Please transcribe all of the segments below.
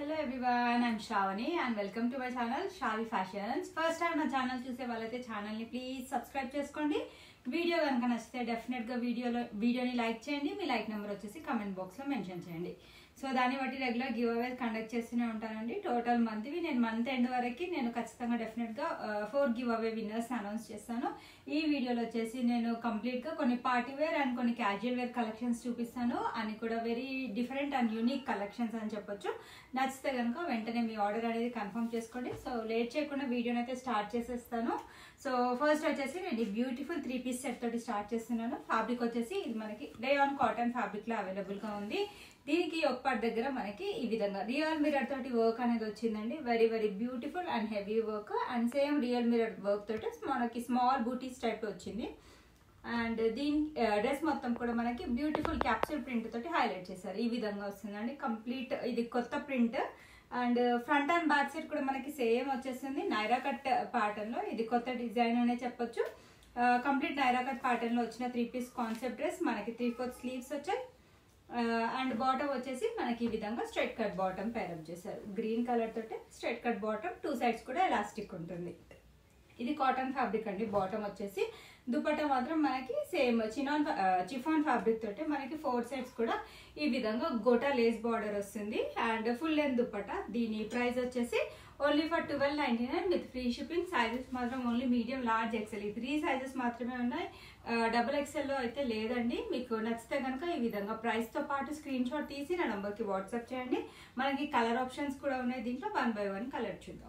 hello everyone I'm Shravani and welcome to my channel Shavi fashions first time నా channel చూసే వాళ్ళైతే ఛానల్ని ప్లీజ్ సబ్స్క్రైబ్ చేసుకోండి వీడియో కనుక నచ్చితే డెఫినెట్గా వీడియోలో వీడియోని లైక్ చేయండి మీ లైక్ నెంబర్ వచ్చేసి కమెంట్ బాక్స్లో మెన్షన్ చేయండి సో దాన్ని బట్టి రెగ్యులర్ గివ్ అవేస్ కండక్ట్ చేస్తూనే ఉంటానండి టోటల్ మంత్వి నేను మంత్ ఎండ్ వరకు నేను ఖచ్చితంగా డెఫినెట్గా four giveaway winners announce చేస్తాను ఈ వీడియోలో వచ్చేసి నేను కంప్లీట్గా కొన్ని పార్టీ వేర్ అండ్ కొన్ని క్యాజువల్ వేర్ కలెక్షన్స్ చూపిస్తాను అని కూడా very different and unique collections అని చెప్పొచ్చు నచ్చితే కనుక వెంటనే మీ ఆర్డర్ అనేది కన్ఫర్మ్ చేసుకోండి సో లేట్ చేయకుండా వీడియోని అయితే స్టార్ట్ చేసేస్తాను సో ఫస్ట్ వచ్చేసి నేను ఈ బ్యూటిఫుల్ త్రీ పీస్ సెట్ తోటి స్టార్ట్ చేస్తున్నాను ఫ్యాబ్రిక్ వచ్చేసి ఇది మనకి డే ఆన్ కాటన్ ఫ్యాబ్రిక్ లో అవైలబుల్ గా ఉంది దీనికి ఒక పార్ట్ దగ్గర మనకి ఈ విధంగా రియల్ మిరర్ తోటి వర్క్ అనేది వచ్చిందండి very very beautiful and heavy work and same real mirror work తోటి మనకి స్మాల్ బూటీస్ టైప్ వచ్చింది అండ్ దీని డ్రెస్ మొత్తం కూడా మనకి బ్యూటిఫుల్ క్యాప్చర్ ప్రింట్ తోటి హైలైట్ చేశారు ఈ విధంగా వస్తుందండి కంప్లీట్ ఇది కొత్త print and front and back side కూడా మనకి సేమ్ వచ్చేస్తుంది నైరా కట్ ప్యాటర్న్ లో ఇది కొత్త డిజైన్ అనే చెప్పొచ్చు కంప్లీట్ నైరా కట్ ప్యాటర్న్ లో వచ్చిన త్రీ పీస్ కాన్సెప్ట్ డ్రెస్ మనకి త్రీ ఫోర్త్ స్లీవ్స్ వచ్చాయి అండ్ బాటమ్ వచ్చేసి మనకి ఈ విధంగా స్ట్రైట్ కట్ బాటమ్ పేరప్ చేశారు గ్రీన్ కలర్ తోటి straight cut bottom two sides కూడా ఎలాస్టిక్ ఉంటుంది ఇది కాటన్ ఫ్యాబ్రిక్ అండి బాటమ్ వచ్చేసి దుపట్టా మాత్రం మనకి సేమ్ చినాన్ చిఫాన్ ఫ్యాబ్రిక్ తోటి మనకి ఫోర్ సైడ్స్ కూడా ఈ విధంగా గోటా లేస్ బార్డర్ వస్తుంది అండ్ ఫుల్ లెంత్ దుపట్టా దీని ప్రైస్ వచ్చేసి only for twelve ninety nine with free shipping sizes మాత్రం ఓన్లీ మీడియం లార్జ్ ఎక్సెల్ ఈ త్రీ సైజెస్ మాత్రమే ఉన్నాయి డబుల్ ఎక్సెల్లో అయితే లేదండి మీకు నచ్చితే కనుక ఈ విధంగా ప్రైస్తో పాటు స్క్రీన్ షాట్ తీసి నా నెంబర్కి వాట్సాప్ చేయండి మనకి కలర్ ఆప్షన్స్ కూడా ఉన్నాయి దీంట్లో వన్ బై వన్ కలర్ చూద్దాం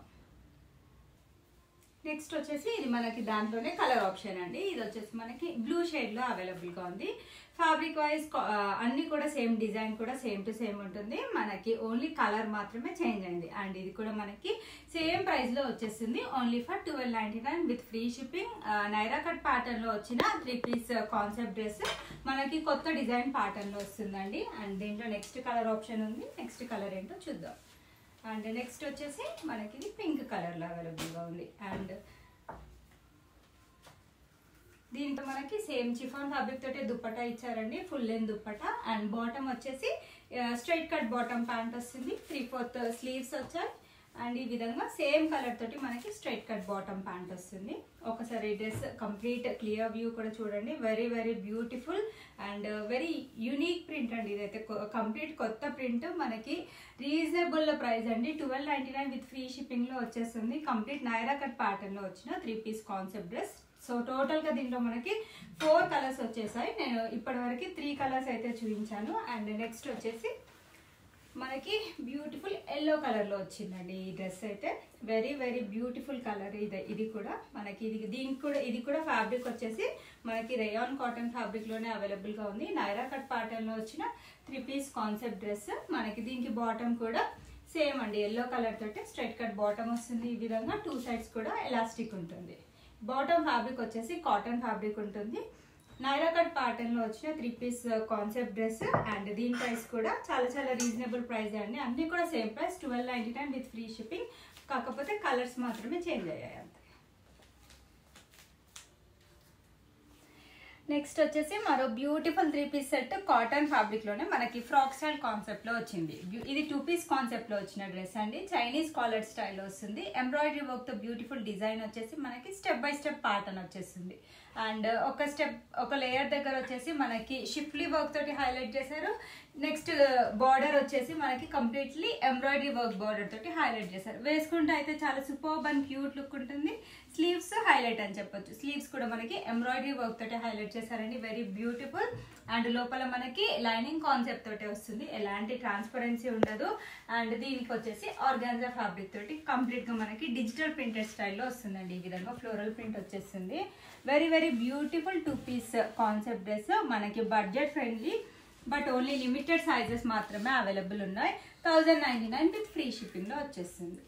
నెక్స్ట్ వచ్చేసి ఇది మనకి దాంట్లోనే కలర్ ఆప్షన్ అండి ఇది వచ్చేసి మనకి బ్లూ షేడ్ లో అవైలబుల్ గా ఉంది ఫ్యాబ్రిక్ వైజ్ అన్ని కూడా సేమ్ డిజైన్ కూడా సేమ్ టు సేమ్ ఉంటుంది మనకి ఓన్లీ కలర్ మాత్రమే చేంజ్ అయింది అండ్ ఇది కూడా మనకి సేమ్ ప్రైస్ లో వచ్చేస్తుంది only for twelve ninety nine with free shipping Naira cut pattern లో వచ్చిన త్రీ పీస్ కాన్సెప్ట్ డ్రెస్ మనకి కొత్త డిజైన్ ప్యాటర్న్ లో వస్తుందండి అండ్ దీంట్లో నెక్స్ట్ కలర్ ఆప్షన్ ఉంది నెక్స్ట్ కలర్ ఏంటో చూద్దాం అండ్ నెక్స్ట్ వచ్చేసి మనకి ఇది పింక్ కలర్లో అవైలబుల్గా ఉంది అండ్ దీంతో మనకి సేమ్ చిఫాన్ ఫ్యాబ్రిక్ తోటే దుప్పటా ఇచ్చారండి full length dupatta and bottom వచ్చేసి స్ట్రైట్ కట్ బాటమ్ ప్యాంట్ వస్తుంది త్రీ ఫోర్త్ స్లీవ్స్ వచ్చాయి అండ్ ఈ విధంగా సేమ్ కలర్ తోటి మనకి స్ట్రైట్ కట్ బాటమ్ ప్యాంట్ వస్తుంది ఒకసారి డ్రెస్ కంప్లీట్ క్లియర్ వ్యూ కూడా చూడండి very very beautiful and very unique print అండి ఇదైతే కంప్లీట్ కొత్త ప్రింట్ మనకి రీజనబుల్ ప్రైస్ అండి twelve ninety nine with free shipping లో వచ్చేస్తుంది కంప్లీట్ నైరా కట్ ప్యాటర్న్ లో వచ్చిన three piece concept dress so total గా దీంట్లో మనకి ఫోర్ కలర్స్ వచ్చేసాయి నేను ఇప్పటి వరకు త్రీ కలర్స్ అయితే చూపించాను అండ్ నెక్స్ట్ వచ్చేసి మనకి బ్యూటిఫుల్ ఎల్లో కలర్ లో వచ్చిందండి ఈ డ్రెస్ అయితే వెరీ వెరీ బ్యూటిఫుల్ కలర్ ఇది ఇది కూడా మనకి ఇది దీనికి కూడా ఇది కూడా ఫ్యాబ్రిక్ వచ్చేసి మనకి రేయాన్ కాటన్ ఫ్యాబ్రిక్ లోనే అవైలబుల్ గా ఉంది నైరా కట్ ప్యాటర్న్ లో వచ్చిన త్రీ పీస్ కాన్సెప్ట్ డ్రెస్ మనకి దీనికి బాటమ్ కూడా సేమ్ అండి ఎల్లో కలర్ తోటి స్ట్రైట్ కట్ బాటమ్ వస్తుంది ఈ విధంగా టూ సైడ్స్ కూడా ఎలాస్టిక్ ఉంటుంది బాటమ్ ఫ్యాబ్రిక్ వచ్చేసి కాటన్ ఫ్యాబ్రిక్ ఉంటుంది నైరా కట్ ప్యాటర్న్ లో వచ్చిన three piece concept dress and దీని ప్రైస్ కూడా చాలా చాలా రీజనబుల్ ప్రైస్ అండి అన్ని కూడా same price twelve ninety nine with free shipping కాకపోతే కలర్స్ మాత్రమే చేంజ్ అయ్యాయి అంతే నెక్స్ట్ వచ్చేసి మరో beautiful three piece set cotton fabric లోనే మనకి ఫ్రాక్ స్టైల్ కాన్సెప్ట్ లో వచ్చింది ఇది టూ పీస్ కాన్సెప్ట్ లో వచ్చిన డ్రెస్ అండి చైనీస్ కాలర్ స్టైల్ వస్తుంది ఎంబ్రాయిడరీ వర్క్ తో బ్యూటిఫుల్ డిజైన్ వచ్చేసి మనకి స్టెప్ బై స్టెప్ ప్యాటర్న్ వచ్చేస్తుంది అండ్ ఒక స్టెప్ ఒక లేయర్ దగ్గర వచ్చేసి మనకి షిఫ్లీ వర్క్ తోటి హైలైట్ చేశారు నెక్స్ట్ బార్డర్ వచ్చేసి మనకి కంప్లీట్లీ ఎంబ్రాయిడరీ వర్క్ బార్డర్ తోటి హైలైట్ చేశారు వేసుకుంటే అయితే చాలా సూపర్ అండ్ క్యూట్ లుక్ ఉంటుంది స్లీవ్స్ హైలైట్ అని చెప్పొచ్చు స్లీవ్స్ కూడా మనకి ఎంబ్రాయిడరీ వర్క్ తోటి హైలైట్ చేశారండి వెరీ బ్యూటిఫుల్ అండ్ లోపల మనకి లైనింగ్ కాన్సెప్ట్ తోటి వస్తుంది ఎలాంటి ట్రాన్స్పరెన్సీ ఉండదు అండ్ దీనికి వచ్చేసి ఆర్గాన్జా ఫ్యాబ్రిక్ తోటి కంప్లీట్ గా మనకి డిజిటల్ ప్రింటెడ్ స్టైల్లో వస్తుందండి ఈ విధంగా ఫ్లోరల్ ప్రింట్ వచ్చేస్తుంది very very beautiful two piece concept dress మనకి budget friendly but only limited sizes మాత్రమే అవైలబుల్ ఉన్నాయి thousand ninety nine with free షిప్పింగ్లో వచ్చేస్తుంది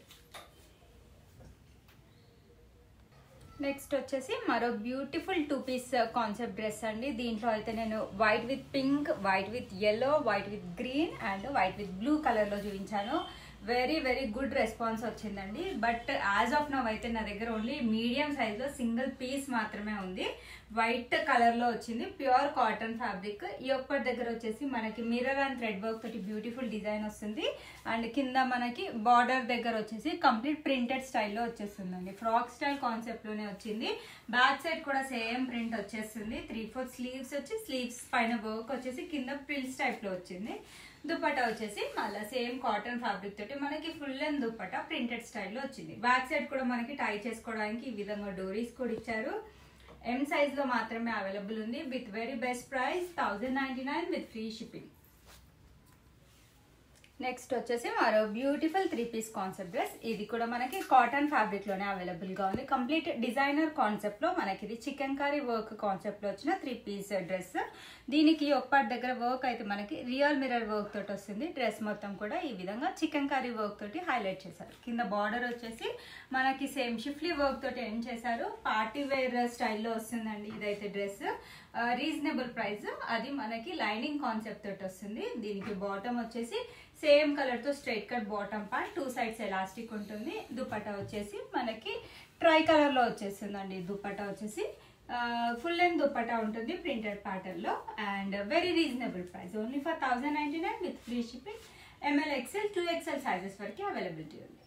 నెక్స్ట్ వచ్చేసి మరో beautiful two piece concept dress అండి దీంట్లో అయితే నేను white with pink white with yellow white with green and white with blue కలర్లో చూపించాను వెరీ వెరీ గుడ్ రెస్పాన్స్ వచ్చిందండి బట్ యాజ్ ఆఫ్ నవ్ అయితే నా దగ్గర ఓన్లీ మీడియం సైజ్లో సింగిల్ పీస్ మాత్రమే ఉంది వైట్ కలర్లో వచ్చింది ప్యూర్ కాటన్ ఫ్యాబ్రిక్ ఈ ఒక్కటి దగ్గర వచ్చేసి మనకి మిర్రర్ అండ్ థ్రెడ్ వర్క్ తోటి బ్యూటిఫుల్ డిజైన్ వస్తుంది అండ్ కింద మనకి బార్డర్ దగ్గర వచ్చేసి కంప్లీట్ ప్రింటెడ్ స్టైల్లో వచ్చేస్తుందండి ఫ్రాక్ స్టైల్ కాన్సెప్ట్లోనే వచ్చింది బ్యాక్ సైడ్ కూడా సేమ్ ప్రింట్ వచ్చేస్తుంది త్రీ ఫోర్ స్లీవ్స్ వచ్చి స్లీవ్స్ పైన వర్క్ వచ్చేసి కింద ప్రిల్స్ టైప్లో వచ్చింది దుపట్టా వచ్చేసి మళ్ళీ సేమ్ కాటన్ ఫ్యాబ్రిక్ తోటి మనకి ఫుల్ అండ్ దుపట్టా ప్రింటెడ్ స్టైల్లో వచ్చింది బ్యాక్ సైడ్ కూడా మనకి టై చేసుకోవడానికి ఈ విధంగా డోరీస్ కూడా ఇచ్చారు ఎం సైజ్ లో మాత్రమే అవైలబుల్ ఉంది with very best price thousand ninety nine with free shipping next వచ్చేసి మరో beautiful three piece concept dress ఇది కూడా మనకి కాటన్ ఫ్యాబ్రిక్ లోనే అవైలబుల్ గా ఉంది కంప్లీట్ డిజైనర్ కాన్సెప్ట్ లో మనకి ఇది చికెన్ కర్రీ వర్క్ కాన్సెప్ట్ లో వచ్చిన త్రీ పీస్ డ్రెస్ దీనికి ఒక్కటి దగ్గర వర్క్ అయితే మనకి రియల్ మిరర్ వర్క్ తోటి వస్తుంది డ్రెస్ మొత్తం కూడా ఈ విధంగా చికెన్ కర్రీ వర్క్ తోటి హైలైట్ చేశారు కింద బార్డర్ వచ్చేసి మనకి సేమ్ షిఫ్లీ వర్క్ తోటి ఏం చేశారు పార్టీ వేర్ స్టైల్లో వస్తుందండి ఇదైతే డ్రెస్ రీజనబుల్ ప్రైస్ అది మనకి లైనింగ్ కాన్సెప్ట్ తోటి వస్తుంది దీనికి బాటమ్ వచ్చేసి సేమ్ కలర్ తో straight cut bottom part two sides elastic ఉంటుంది దుపట్టా వచ్చేసి మనకి ట్రై కలర్ లో వచ్చేస్తుందండి దుపట్టా వచ్చేసి ఫుల్ లెంత్ దుపట్టా ఉంటుంది ప్రింటెడ్ ప్యాటర్న్ లో and very reasonable price only for thousand ninety nine with free shipping M L XL two XL sizes వరకు అవైలబిలిటీ ఉంది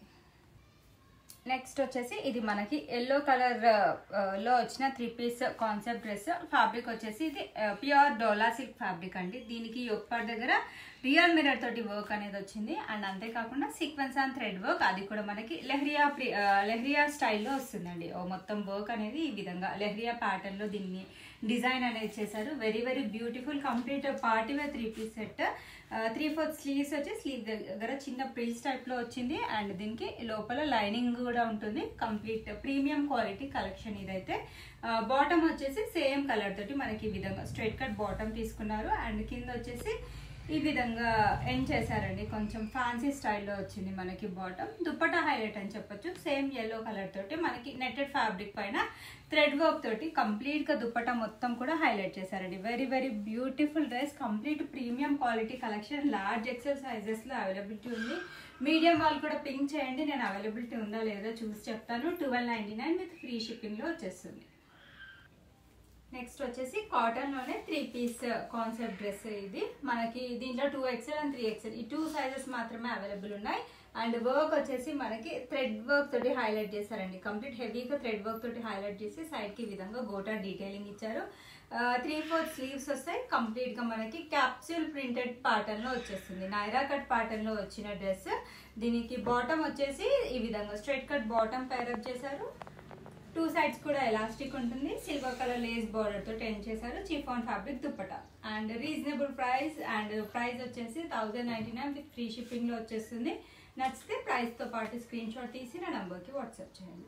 నెక్స్ట్ వచ్చేసి ఇది మనకి ఎల్లో కలర్ లో వచ్చిన three piece concept dress fabric వచ్చేసి ఇది ప్యూర్ డోలా సిల్క్ ఫ్యాబ్రిక్ అండి దీనికి ఒక్కటి దగ్గర రియల్ మిరర్ తోటి వర్క్ అనేది వచ్చింది అండ్ అంతేకాకుండా సీక్వెన్స్ అండ్ థ్రెడ్ వర్క్ అది కూడా మనకి లెహరియా లెహరియా స్టైల్లో వస్తుందండి ఓ మొత్తం వర్క్ అనేది ఈ విధంగా లెహరియా ప్యాటర్న్ లో దీన్ని డిజైన్ అనేది చేశారు very very beautiful complete party wear three piece set three fourth sleeves వచ్చి స్లీవ్ దగ్గర చిన్న ప్రిల్స్ టైప్ లో వచ్చింది అండ్ దీనికి లోపల లైనింగ్ కూడా ఉంటుంది కంప్లీట్ ప్రీమియం క్వాలిటీ కలెక్షన్ ఇదైతే బాటమ్ వచ్చేసి సేమ్ కలర్ తోటి మనకి ఈ విధంగా స్ట్రైట్ కట్ బాటమ్ తీసుకున్నారు అండ్ కింద వచ్చేసి ఈ విధంగా ఎండ్ చేశారండి కొంచెం ఫ్యాన్సీ స్టైల్లో వచ్చింది మనకి బాటమ్ దుప్పటా హైలైట్ అని చెప్పొచ్చు సేమ్ ఎల్లో కలర్ తోటి మనకి నెట్టెడ్ ఫ్యాబ్రిక్ పైన థ్రెడ్ వర్క్ తోటి కంప్లీట్ గా దుప్పటా మొత్తం కూడా హైలైట్ చేశారండి very very beautiful dress complete premium quality collection large XL sizes లో అవైలబిలిటీ ఉంది మీడియం వాళ్ళు కూడా పింక్ చేయండి నేను అవైలబిలిటీ ఉందా లేదో చూసి చెప్తాను twelve ninety nine with free shipping లో వచ్చేస్తుంది నెక్స్ట్ వచ్చేసి కాటన్ లోనే త్రీ పీస్ కాన్సెప్ట్ డ్రెస్ ఇది మనకి దీంట్లో two XL and three XL ఈ టూ సైజెస్ మాత్రమే అవైలబుల్ ఉన్నాయి అండ్ వర్క్ వచ్చేసి మనకి థ్రెడ్ వర్క్ తోటి హైలైట్ చేశారండి కంప్లీట్ హెవీగా థ్రెడ్ వర్క్ తోటి హైలైట్ చేసి సైడ్ కి ఈ విధంగా గోటా డీటెయిలింగ్ ఇచ్చారు త్రీ ఫోర్ స్లీవ్స్ వస్తాయి కంప్లీట్ గా మనకి క్యాప్సూల్ ప్రింటెడ్ ప్యాటర్న్ లో వచ్చేస్తుంది నైరా కట్ ప్యాటర్న్ లో వచ్చిన డ్రెస్ దీనికి బాటమ్ వచ్చేసి ఈ విధంగా స్ట్రైట్ కట్ బాటమ్ పేరప్ చేశారు టూ సైడ్స్ కూడా ఎలాస్టిక్ ఉంటుంది సిల్వర్ కలర్ లేస్ బార్డర్ తో టెన్ చేశారు chiffon fabric dupatta and reasonable price and price వచ్చేసి thousand ninety nine with free shipping లో వచ్చేస్తుంది నచ్చితే ప్రైస్ తో పాటు స్క్రీన్ షాట్ తీసి నా నంబర్ కి వాట్సాప్ చేయండి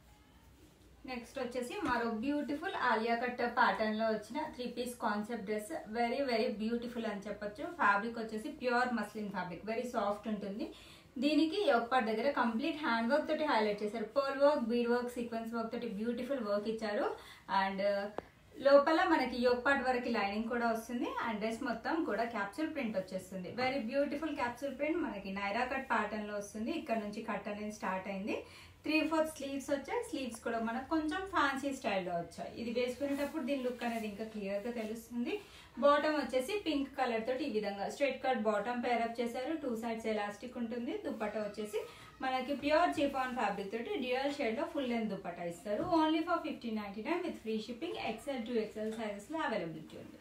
నెక్స్ట్ వచ్చేసి మరో బ్యూటిఫుల్ ఆలియా కట్ ప్యాటర్న్ లో వచ్చిన three piece concept dress very very beautiful అని చెప్పొచ్చు ఫ్యాబ్రిక్ వచ్చేసి pure muslin fabric very soft ఉంటుంది దీనికి ఒక్కటి దగ్గర కంప్లీట్ హ్యాండ్ వర్క్ తోటి హైలైట్ చేశారు pearl work bead work sequence work తోటి బ్యూటిఫుల్ వర్క్ ఇచ్చారు అండ్ లోపల మనకి యొక్పాట్ వరకు లైనింగ్ కూడా వస్తుంది అండ్ డ్రెస్ మొత్తం కూడా క్యాప్సూల్ ప్రింట్ వచ్చేస్తుంది వెరీ బ్యూటిఫుల్ క్యాప్సూల్ ప్రింట్ మనకి నైరా కట్ ప్యాటర్న్ లో వస్తుంది ఇక్కడ నుంచి కట్ అనేది స్టార్ట్ అయింది త్రీ ఫోర్త్ స్లీవ్స్ వచ్చాయి స్లీవ్స్ కూడా మనకు కొంచెం ఫ్యాన్సీ స్టైల్లో వచ్చాయి ఇది వేసుకునేటప్పుడు దీని లుక్ అనేది ఇంకా క్లియర్ గా తెలుస్తుంది బాటమ్ వచ్చేసి పింక్ కలర్ తోటి ఈ విధంగా స్ట్రైట్ కట్ బాటమ్ పేరప్ చేశారు టూ సైడ్స్ ఎలాస్టిక్ ఉంటుంది దుప్పట వచ్చేసి మనకి ప్యూర్ చిఫాన్ ఫ్యాబ్రిక్ తోటి డ్యూయల్ షేడ్ లో ఫుల్ లెంత్ దుప్పట ఇస్తారు only for fifteen ninety nine with free shipping XL two XL sizes లో అవైలబిలిటీ ఉంది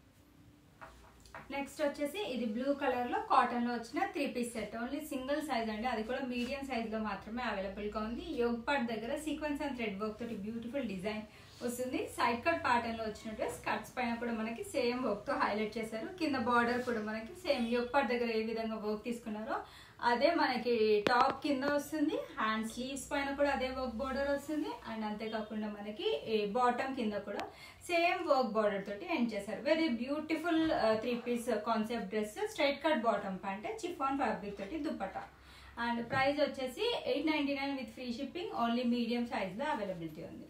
నెక్స్ట్ వచ్చేసి ఇది బ్లూ కలర్ లో కాటన్ లో వచ్చిన three piece set only single size అండి అది కూడా మీడియం సైజ్ లో మాత్రమే అవైలబుల్ గా ఉంది యోగ్ పార్ట్ దగ్గర సీక్వెన్స్ అండ్ థ్రెడ్ వర్క్ తోటి బ్యూటిఫుల్ డిజైన్ వస్తుంది సైడ్ కట్ ప్యాటర్న్ లో వచ్చిన డ్రెస్ కట్స్ పైన కూడా మనకి సేమ్ వర్క్ తో హైలైట్ చేశారు కింద బార్డర్ కూడా మనకి సేమ్ యోగ్ పార్ట్ దగ్గర ఏ విధంగా వర్క్ తీసుకున్నారో అదే మనకి టాప్ కింద వస్తుంది హ్యాండ్ స్లీవ్స్ పైన కూడా అదే వర్క్ బార్డర్ వస్తుంది అండ్ అంతేకాకుండా మనకి బాటమ్ కింద కూడా సేమ్ వర్క్ బార్డర్ తోటి ఎండ్ చేశారు very beautiful three piece concept dress straight cut bottom pant chiffon fabric తోటి దుప్పట అండ్ ప్రైస్ వచ్చేసి eight ninety nine with free shipping only medium size లో అవైలబిలిటీ ఉంది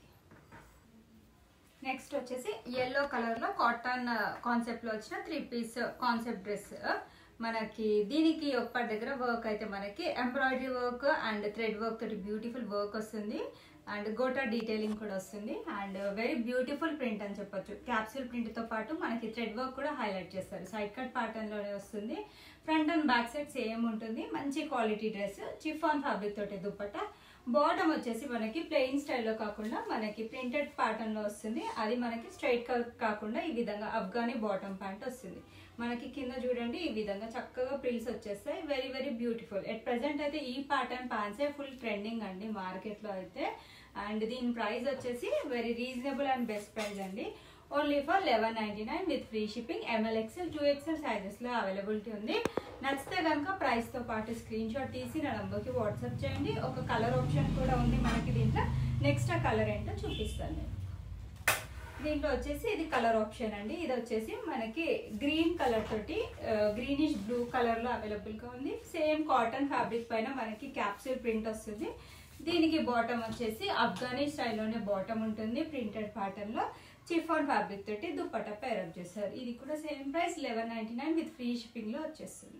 నెక్స్ట్ వచ్చేసి ఎల్లో కలర్ లో cotton concept లో వచ్చిన త్రీ పీస్ కాన్సెప్ట్ డ్రెస్ మనకి దీనికి ఒక్క దగ్గర వర్క్ అయితే మనకి embroidery work and thread work తోటి బ్యూటిఫుల్ వర్క్ వస్తుంది అండ్ గోటా డీటెయిలింగ్ కూడా వస్తుంది అండ్ వెరీ బ్యూటిఫుల్ ప్రింట్ అని చెప్పొచ్చు క్యాప్సూల్ ప్రింట్ తో పాటు మనకి థ్రెడ్ వర్క్ కూడా హైలైట్ చేస్తారు సైడ్ కట్ ప్యాటర్న్ లోనే వస్తుంది front and back side same ఉంటుంది మంచి క్వాలిటీ డ్రెస్ చిఫాన్ ఫ్యాబ్రిక్ తోటి దుప్పట బాటమ్ వచ్చేసి మనకి ప్లెయిన్ స్టైల్లో కాకుండా మనకి ప్రింటెడ్ ప్యాటర్న్ లో వస్తుంది అది మనకి స్ట్రైట్ కట్ కాకుండా ఈ విధంగా అఫ్ఘానీ బాటమ్ ప్యాంట్ వస్తుంది మనకి కింద చూడండి ఈ విధంగా చక్కగా ప్రిల్స్ వచ్చేస్తాయి very very beautiful at present అయితే ఈ ప్యాటర్న్ ప్యాంట్సే ఫుల్ ట్రెండింగ్ అండి మార్కెట్ లో అయితే అండ్ దీని ప్రైస్ వచ్చేసి very reasonable and best price అండి only for eleven ninety nine with free shipping M L XL two XL sizes లో అవైలబిలిటీ ఉంది నచ్చితే కనుక ప్రైస్ తో పాటు స్క్రీన్ షాట్ తీసి నా నంబర్కి వాట్సాప్ చేయండి ఒక కలర్ ఆప్షన్ కూడా ఉంది మనకి దీంట్లో నెక్స్ట్ ఆ కలర్ ఏంటో చూపిస్తాను నేను దీంట్లో వచ్చేసి ఇది కలర్ ఆప్షన్ అండి ఇది వచ్చేసి మనకి గ్రీన్ కలర్ తోటి గ్రీనిష్ బ్లూ కలర్ లో అవైలబుల్ గా ఉంది సేమ్ కాటన్ ఫ్యాబ్రిక్ పైన మనకి క్యాప్సూల్ ప్రింట్ వస్తుంది దీనికి బాటమ్ వచ్చేసి అఫ్ఘానీ స్టైల్లోనే బాటమ్ ఉంటుంది ప్రింటెడ్ ప్యాటర్న్ లో చిఫాన్ ఫ్యాబ్రిక్ తోటి దుప్పట్టా పేరప్ చేస్తారు ఇది కూడా same price eleven ninety nine with free shipping లో వచ్చేస్తుంది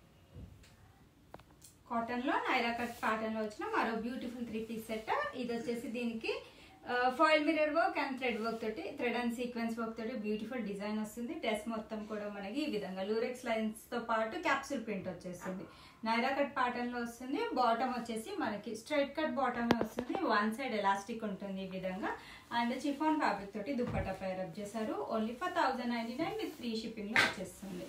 కాటన్ లో నైరా కట్ ప్యాటర్న్ లో వచ్చిన మరో బ్యూటిఫుల్ త్రీ పీస్ సెట్ ఇది వచ్చేసి దీనికి foil mirror work and thread work తోటి థ్రెడ్ అండ్ సీక్వెన్స్ వర్క్ తోటి బ్యూటిఫుల్ డిజైన్ వస్తుంది డ్రెస్ మొత్తం కూడా మనకి ఈ విధంగా లూరెక్స్ లైన్స్ తో పాటు క్యాప్సూల్ ప్రింట్ వచ్చేస్తుంది నైరా కట్ ప్యాటర్న్ లో వస్తుంది బాటమ్ వచ్చేసి మనకి స్ట్రైట్ కట్ బాటమ్ లో వస్తుంది వన్ సైడ్ ఎలాస్టిక్ ఉంటుంది ఈ విధంగా అండ్ చిఫాన్ ఫ్యాబ్రిక్ తోటి దుప్పట్టా పేరప్ చేశారు only for thousand ninety nine with free shipping లో వచ్చేస్తుంది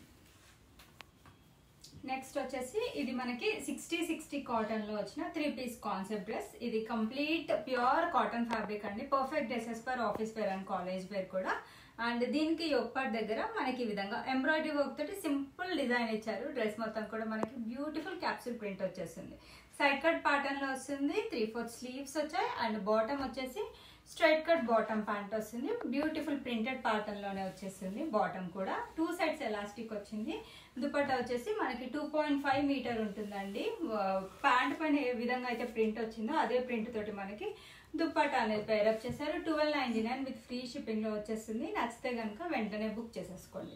నెక్స్ట్ వచ్చేసి ఇది మనకి సిక్స్టీ సిక్స్టీ కాటన్ లో వచ్చిన త్రీ పీస్ కాన్సెప్ట్ డ్రెస్ ఇది కంప్లీట్ ప్యూర్ కాటన్ ఫ్యాబ్రిక్ అండి perfect dresses for office wear and college wear కూడా అండ్ దీనికి ఒక్కటి దగ్గర మనకి ఈ విధంగా ఎంబ్రాయిడరీ వర్క్ తోటి సింపుల్ డిజైన్ ఇచ్చారు డ్రెస్ మొత్తం కూడా మనకి బ్యూటిఫుల్ క్యాప్సూల్ ప్రింట్ వచ్చేస్తుంది సైడ్ కట్ ప్యాటర్న్ లో వస్తుంది త్రీ ఫోర్త్ స్లీవ్స్ వచ్చాయి అండ్ బాటమ్ వచ్చేసి స్ట్రైట్ కట్ బాటమ్ ప్యాంట్ వస్తుంది బ్యూటిఫుల్ ప్రింటెడ్ ప్యాటర్న్ లోనే వచ్చేస్తుంది బాటమ్ కూడా టూ సైడ్స్ ఎలాస్టిక్ వచ్చింది దుపట్టా వచ్చేసి మనకి టూ పాయింట్ ఫైవ్ మీటర్ ఉంటుందండి ప్యాంట్ పైన ఏ విధంగా అయితే ప్రింట్ వచ్చిందో అదే ప్రింట్ తోటి మనకి దుప్పట్టా అనేది పేరప్ చేశారు twelve ninety nine with free shipping లో వచ్చేస్తుంది నచ్చితే కనుక వెంటనే బుక్ చేసేసుకోండి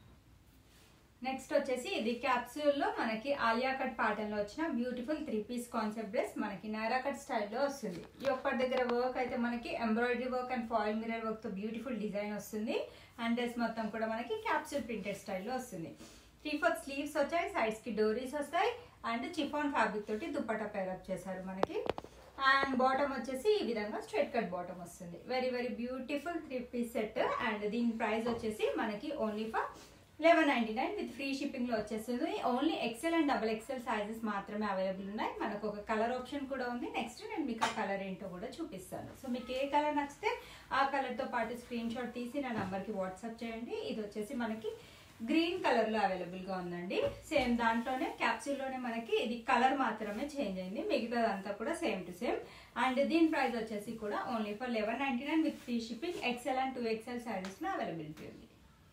నెక్స్ట్ వచ్చేసి ఇది క్యాప్సూల్ లో మనకి ఆలియా కట్ ప్యాటర్న్ లో వచ్చిన beautiful three piece concept dress మనకి నైరా కట్ స్టైల్లో వస్తుంది ఈ ఒక్కటి దగ్గర వర్క్ అయితే మనకి embroidery work and foil mirror work తో బ్యూటిఫుల్ డిజైన్ వస్తుంది అండ్ డ్రెస్ మొత్తం కూడా మనకి క్యాప్సూల్ ప్రింటెడ్ స్టైల్లో వస్తుంది త్రీ ఫోర్త్ స్లీవ్స్ వచ్చాయి సైడ్స్ కి డోరీస్ వస్తాయి అండ్ చిఫాన్ ఫ్యాబ్రిక్ తోటి దుప్పటా పేరప్ చేశారు మనకి అండ్ బాటమ్ వచ్చేసి ఈ విధంగా స్ట్రైట్ కట్ బాటమ్ వస్తుంది very very beautiful three piece set and దీని ప్రైస్ వచ్చేసి మనకి only for eleven ninety nine with free shipping లో వచ్చేస్తుంది only XL and double XL sizes మాత్రమే అవైలబుల్ ఉన్నాయి మనకు ఒక కలర్ ఆప్షన్ కూడా ఉంది నెక్స్ట్ నేను మీకు ఆ కలర్ ఏంటో కూడా చూపిస్తాను సో మీకు ఏ కలర్ నచ్చితే ఆ కలర్ తో పాటు స్క్రీన్ షాట్ తీసి నా నంబర్ కి వాట్సాప్ చేయండి ఇది వచ్చేసి మనకి గ్రీన్ కలర్ లో అవైలబుల్ గా ఉందండి సేమ్ దాంట్లోనే క్యాప్సూల్ లోనే మనకి ఇది కలర్ మాత్రమే చేంజ్ అయింది మిగతాదంతా కూడా సేమ్ టు సేమ్ అండ్ దీని ప్రైస్ వచ్చేసి కూడా only for eleven ninety nine with free shipping XL and two XL sizes లో అవైలబిలిటీ ఉంది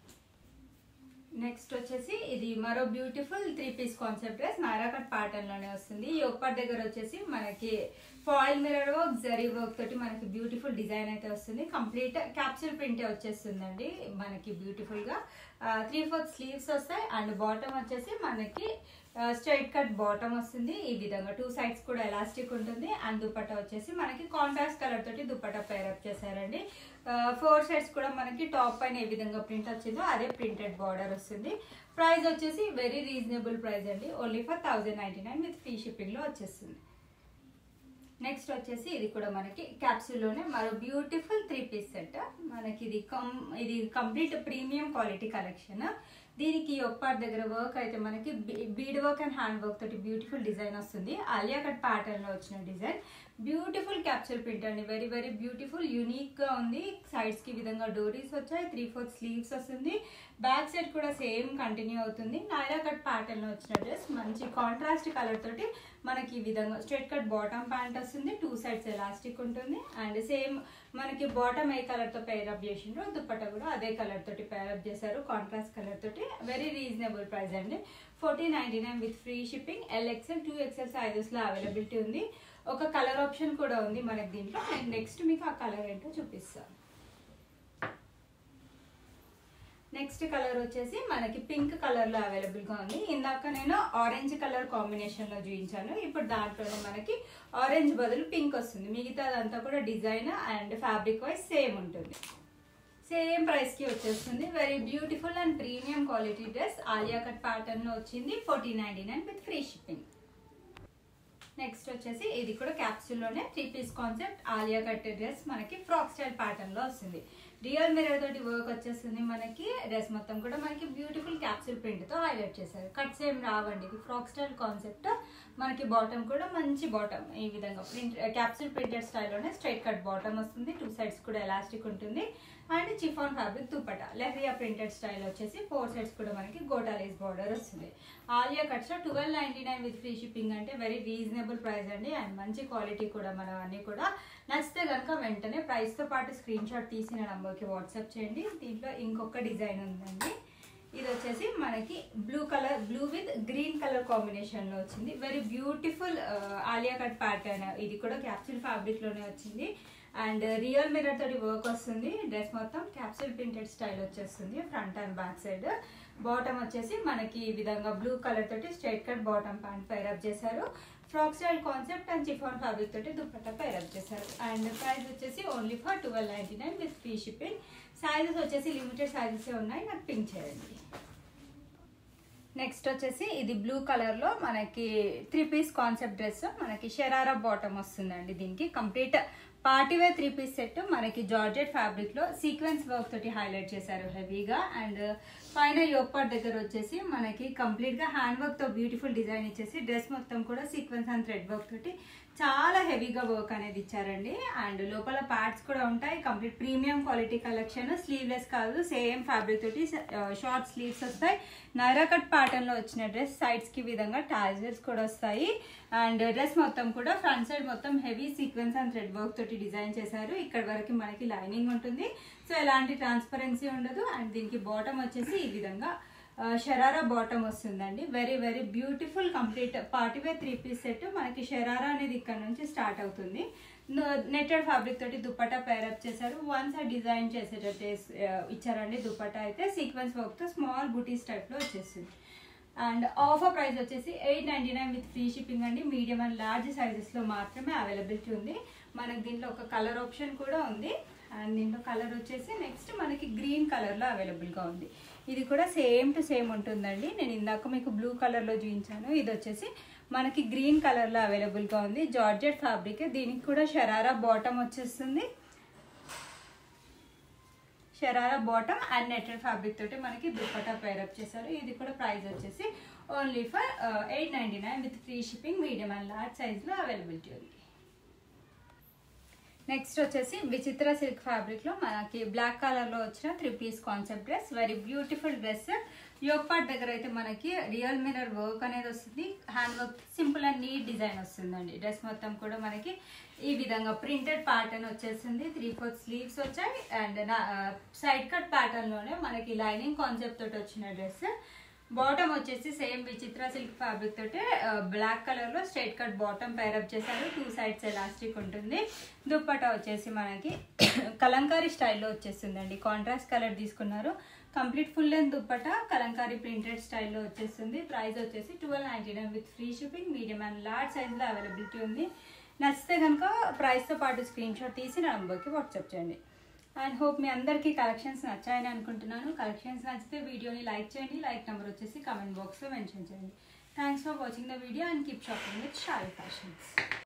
నెక్స్ట్ వచ్చేసి ఇది మరో beautiful three piece concept dress Naira cut pattern లోనే వస్తుంది ఈ ఒక్కటి దగ్గర వచ్చేసి మనకి foil mirror work zari work తోటి మనకి బ్యూటిఫుల్ డిజైన్ అయితే వస్తుంది కంప్లీట్ క్యాప్సూల్ ప్రింటే వచ్చేస్తుందండి మనకి బ్యూటిఫుల్ గా త్రీ ఫోర్త్ స్లీవ్స్ వస్తాయి అండ్ బాటమ్ వచ్చేసి మనకి స్ట్రైట్ కట్ బాటమ్ వస్తుంది ఈ విధంగా టూ సైడ్స్ కూడా ఎలాస్టిక్ ఉంటుంది అండ్ దుపట్టా వచ్చేసి మనకి కాంట్రాస్ట్ కలర్ తోటి దుపట్టా పేరప్ చేశారండి ఫోర్ సైడ్స్ కూడా మనకి టాప్ పైన ఏ విధంగా ప్రింట్ వచ్చిందో అదే ప్రింటెడ్ బార్డర్ వస్తుంది ప్రైస్ వచ్చేసి వెరీ రీజనబుల్ ప్రైస్ అండి only for thousand ninety nine with free shipping లో వచ్చేస్తుంది నెక్స్ట్ వచ్చేసి ఇది కూడా మనకి క్యాప్సూల్ లోనే మరో బ్యూటిఫుల్ త్రీ పీస్ సెట్ మనకి ఇది కం ఇది కంప్లీట్ ప్రీమియం క్వాలిటీ కలెక్షన్ దీనికి ఒప్పార్ దగ్గర వర్క్ అయితే మనకి bead work and hand work తోటి బ్యూటిఫుల్ డిజైన్ వస్తుంది ఆలియా కట్ ప్యాటర్న్ లో వచ్చిన డిజైన్ బ్యూటిఫుల్ క్యాప్సూల్ ప్రింట్ అండి వెరీ వెరీ బ్యూటిఫుల్ యూనిక్ గా ఉంది సైడ్స్ కి ఈ విధంగా డోరీస్ వచ్చాయి త్రీ ఫోర్త్ స్లీవ్స్ వస్తుంది బ్యాక్ సైడ్ కూడా సేమ్ కంటిన్యూ అవుతుంది నైరా కట్ ప్యాటర్న్ లో వచ్చిన డ్రెస్ మంచి కాంట్రాస్ట్ కలర్ తోటి మనకి ఈ విధంగా స్ట్రైట్ కట్ బాటమ్ ప్యాంట్ వస్తుంది టూ సైడ్స్ ఎలాస్టిక్ ఉంటుంది అండ్ సేమ్ మనకి బాటమ్ ఏ కలర్ తో పేరప్ చేసిండ్రో దుప్పట కూడా అదే కలర్ తోటి పేరప్ చేశారు కాంట్రాస్ట్ కలర్ తోటి వెరీ రీజనబుల్ ప్రైస్ అండి fourteen ninety nine with free shipping L XL two XL sizes లో అవైలబిలిటీ ఉంది ఒక కలర్ ఆప్షన్ కూడా ఉంది మనకి దీంట్లో నేను నెక్స్ట్ మీకు ఆ కలర్ ఏంటో చూపిస్తాను నెక్స్ట్ కలర్ వచ్చేసి మనకి పింక్ కలర్ లో అవైలబుల్ గా ఉంది ఇందాక నేను ఆరెంజ్ కలర్ కాంబినేషన్ లో చూపించాను ఇప్పుడు దాంట్లోనే మనకి ఆరెంజ్ బదులు పింక్ వస్తుంది మిగతా అదంతా కూడా design and fabric wise same ఉంటుంది సేమ్ ప్రైస్ కి వచ్చేస్తుంది very beautiful and premium quality dress Alia cut pattern లో వచ్చింది fourteen ninety nine with free shipping next వచ్చేసి ఇది కూడా క్యాప్సూల్ లోనే three piece concept Alia cut dress మనకి ఫ్రాక్ స్టైల్ ప్యాటర్న్ లో వస్తుంది రియల్ మిరర్ తోటి వర్క్ వచ్చేస్తుంది మనకి డ్రెస్ మొత్తం కూడా మనకి బ్యూటిఫుల్ క్యాప్సూల్ ప్రింట్ తో హైలైట్ చేశారు కట్స్ ఏం రావండి ఇది ఫ్రాక్ స్టైల్ కాన్సెప్ట్ మనకి బాటమ్ కూడా మంచి బాటమ్ ఈ విధంగా ప్రింట్ క్యాప్సూల్ ప్రింటెడ్ స్టైల్లోనే స్ట్రైట్ కట్ బాటమ్ వస్తుంది టూ సైడ్స్ కూడా ఎలాస్టిక్ ఉంటుంది and chiffon fabric dupatta leheriya printed style వచ్చేసి ఫోర్ సైడ్స్ కూడా మనకి గోటాలేస్ బార్డర్ వస్తుంది Alia cuts twelve ninety nine with free shipping అంటే వెరీ రీజనబుల్ ప్రైస్ అండి అండ్ మంచి క్వాలిటీ కూడా మనం అన్ని కూడా నచ్చితే కనుక వెంటనే ప్రైస్ తో పాటు స్క్రీన్ షాట్ తీసి నా నంబర్కి వాట్సాప్ చేయండి దీంట్లో ఇంకొక డిజైన్ ఉందండి ఇది వచ్చేసి మనకి blue colour blue with green colour combination లో వచ్చింది very beautiful Alia cut pattern ఇది కూడా క్యాప్సూల్ ఫ్యాబ్రిక్ లోనే వచ్చింది అండ్ రియల్ మిరర్ తోటి వర్క్ వస్తుంది డ్రెస్ మొత్తం క్యాప్సూల్ ప్రింటెడ్ స్టైల్ వచ్చేస్తుంది front and back side bottom వచ్చేసి మనకి ఈ విధంగా బ్లూ కలర్ తోటి straight cut bottom pant pair up చేశారు frock style concept and chiffon fabric తోటి దుప్పట్టా పైరప్ చేశారు అండ్ ప్రైస్ వచ్చేసి only for twelve ninety nine with free shipping sizes వచ్చేసి లిమిటెడ్ సైజెస్ ఉన్నాయి నాకు పింక్ చేయండి నెక్స్ట్ వచ్చేసి ఇది బ్లూ కలర్ లో మనకి త్రీ పీస్ కాన్సెప్ట్ డ్రెస్ మనకి షరారా బాటమ్ వస్తుందండి దీనికి complete party wear three piece set మనకి జార్జెట్ ఫ్యాబ్రిక్ లో సీక్వెన్స్ వర్క్ తోటి హైలైట్ చేశారు హెవీగా అండ్ పైన యోపాట్ దగ్గర వచ్చేసి మనకి కంప్లీట్ గా హ్యాండ్ వర్క్ తో బ్యూటిఫుల్ డిజైన్ ఇచ్చేసి డ్రెస్ మొత్తం కూడా సీక్వెన్స్ అండ్ థ్రెడ్ వర్క్ తోటి చాలా హెవీగా వర్క్ అనేది ఇచ్చారండి అండ్ లోపల ప్యాడ్స్ కూడా ఉంటాయి complete premium quality collection sleeveless కాదు సేమ్ ఫ్యాబ్రిక్ తోటి షార్ట్ స్లీవ్స్ వస్తాయి నైరా కట్ ప్యాటర్న్ లో వచ్చిన డ్రెస్ సైడ్స్ కి విధంగా టాజర్స్ కూడా వస్తాయి అండ్ డ్రెస్ మొత్తం కూడా ఫ్రంట్ సైడ్ మొత్తం heavy sequence and thread work తోటి డిజైన్ చేశారు ఇక్కడ వరకు మనకి లైనింగ్ ఉంటుంది సో ఎలాంటి ట్రాన్స్పరెన్సీ ఉండదు అండ్ దీనికి బాటమ్ వచ్చేసి ఈ విధంగా షరారా బాటమ్ వస్తుందండి very very beautiful complete party wear three piece set మనకి షరారా అనేది ఇక్కడ నుంచి స్టార్ట్ అవుతుంది నెట్టెడ్ ఫ్యాబ్రిక్ తోటి దుపట్టా పేరప్ చేశారు వన్ సైడ్ డిజైన్ చేసేటట్టు ఇచ్చారండి దుపట్టా అయితే సీక్వెన్స్ వర్క్తో స్మాల్ బుటీస్ టైప్లో వచ్చేస్తుంది అండ్ ఆఫర్ ప్రైస్ వచ్చేసి eight ninety nine with free shipping అండి మీడియం అండ్ లార్జ్ సైజెస్లో మాత్రమే అవైలబిలిటీ ఉంది మనకి దీంట్లో ఒక కలర్ ఆప్షన్ కూడా ఉంది అండ్ దీంట్లో కలర్ వచ్చేసి నెక్స్ట్ మనకి గ్రీన్ కలర్లో అవైలబుల్గా ఉంది ఇది కూడా సేమ్ టు సేమ్ ఉంటుందండి నేను ఇందాక మీకు బ్లూ కలర్లో చూపించాను ఇది వచ్చేసి మనకి గ్రీన్ కలర్లో అవైలబుల్గా ఉంది జార్జెట్ ఫ్యాబ్రిక్ దీనికి కూడా షరారా బాటమ్ వచ్చేస్తుంది sharara bottom and netted fabric తోటి మనకి దుప్పటా పేరప్ చేశారు ఇది కూడా ప్రైస్ వచ్చేసి only for eight ninety nine with free shipping medium and large సైజ్లో అవైలబిలిటీ ఉంది నెక్స్ట్ వచ్చేసి విచిత్ర సిల్క్ ఫ్యాబ్రిక్ లో మనకి బ్లాక్ కలర్ లో వచ్చిన three piece concept dress very beautiful dress yoke part దగ్గర అయితే మనకి రియల్ మిరర్ వర్క్ అనేది వస్తుంది hand work simple and neat design వస్తుందండి డ్రెస్ మొత్తం కూడా మనకి ఈ విధంగా ప్రింటెడ్ ప్యాటర్న్ వచ్చేసింది త్రీ ఫోర్త్ స్లీవ్స్ వచ్చాయి అండ్ సైడ్ కట్ ప్యాటర్న్ లోనే మనకి లైనింగ్ కాన్సెప్ట్ తోటి వచ్చిన డ్రెస్ బాటమ్ వచ్చేసి సేమ్ విచిత్ర సిల్క్ ఫ్యాబ్రిక్ తోటి బ్లాక్ కలర్ లో స్ట్రైట్ కట్ బాటమ్ పేరప్ చేశారు టూ సైడ్స్ ఎలాస్టిక్ ఉంటుంది దుప్పటా వచ్చేసి మనకి కలంకారీ స్టైల్లో వచ్చేస్తుందండి కాంట్రాస్ట్ కలర్ తీసుకున్నారు complete full length dupatta Kalamkari printed స్టైల్లో వచ్చేస్తుంది ప్రైస్ వచ్చేసి twelve ninety nine with free shipping medium and large సైజ్లో అవైలబిలిటీ ఉంది నచ్చితే కనుక ప్రైస్తో పాటు స్క్రీన్ షాట్ తీసి నా నంబర్కి వాట్సాప్ చేయండి అండ్ హోప్ మీ అందరికీ కలెక్షన్స్ నచ్చాయని అనుకుంటున్నాను కలెక్షన్స్ నచ్చితే వీడియోని లైక్ చేయండి లైక్ నెంబర్ వచ్చేసి కమెంట్ బాక్స్లో మెన్షన్ చేయండి thanks for watching the video and keep shopping with Shari fashions